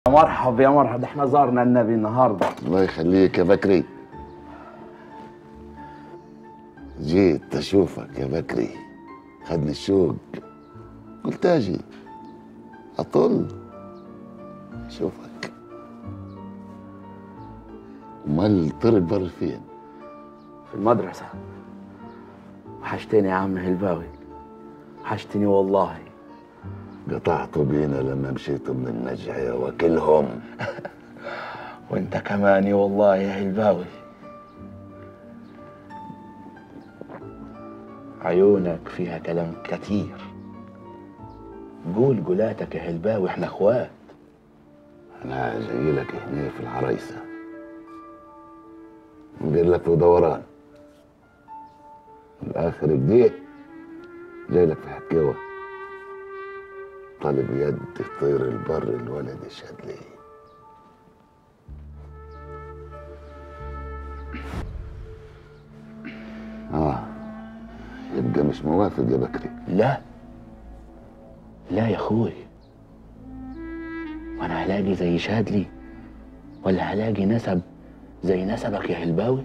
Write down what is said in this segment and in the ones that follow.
يا مرحب يا مرحب ده احنا زارنا النبي النهارده الله يخليك يا بكري جيت اشوفك يا بكري خدني الشوق قلت اجي اطل اشوفك امال طرق بر فين في المدرسة وحشتني يا عم هلباوي وحشتني والله قطعتوا بينا لما مشيتوا من النجع وكلهم وانت كمان والله يا هلباوي عيونك فيها كلام كتير قول قولاتك يا هلباوي احنا اخوات انا جاي لك هنا في العرايسه ندير لك في دوران الاخر كده جاي لك في حكاوه طالب يد طير البر الولد يشهد لي اه يبقى مش موافق يا بكري لا لا يا اخوي وانا هلاقي زي شادلي ولا هلاقي نسب زي نسبك يا هلباوي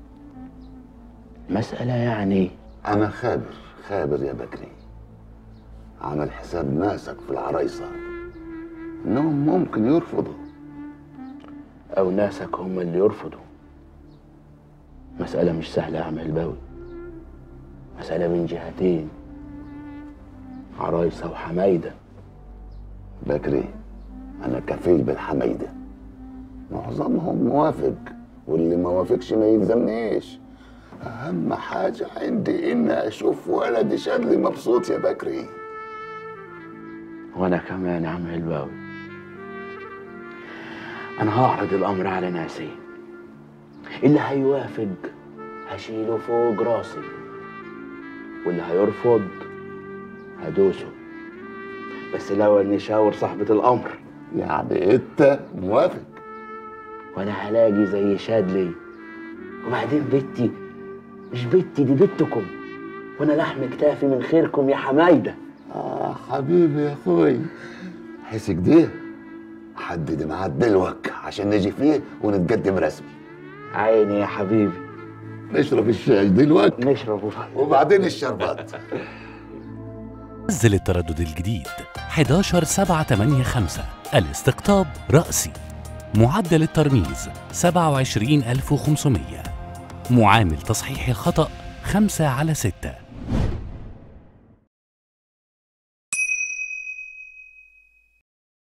مسألة يعني انا خابر خابر يا بكري عمل حساب ناسك في العرايسه انهم ممكن يرفضوا أو ناسك هم اللي يرفضوا مسألة مش سهلة يا عم هلباوي مسألة من جهتين عرايسة وحمايدة بكري انا كفيل بالحميده معظمهم موافق واللي ما وافقش ما يلزمنيش اهم حاجه عندي ان اشوف ولدي شادلي مبسوط يا بكري وأنا كمان يا عم هلباوي أنا هعرض الأمر على ناسي اللي هيوافق هشيله فوق راسي واللي هيرفض هدوسه بس الأول نشاور صاحبة الأمر يعني انت موافق وانا هلاقي زي شادلي وبعدين بنتي مش بنتي دي بنتكم وانا لحم كتافي من خيركم يا حمايده اه حبيبي يا اخوي حس كده حدد ميعاد دلوك عشان نجي فيه ونتقدم رسمي عيني يا حبيبي نشرب الشاي دلوك نشرب وبعدين الشربات نزل التردد الجديد 11 7 8 5 الاستقطاب رأسي معدل الترميز 27500 معامل تصحيح الخطأ 5 على 6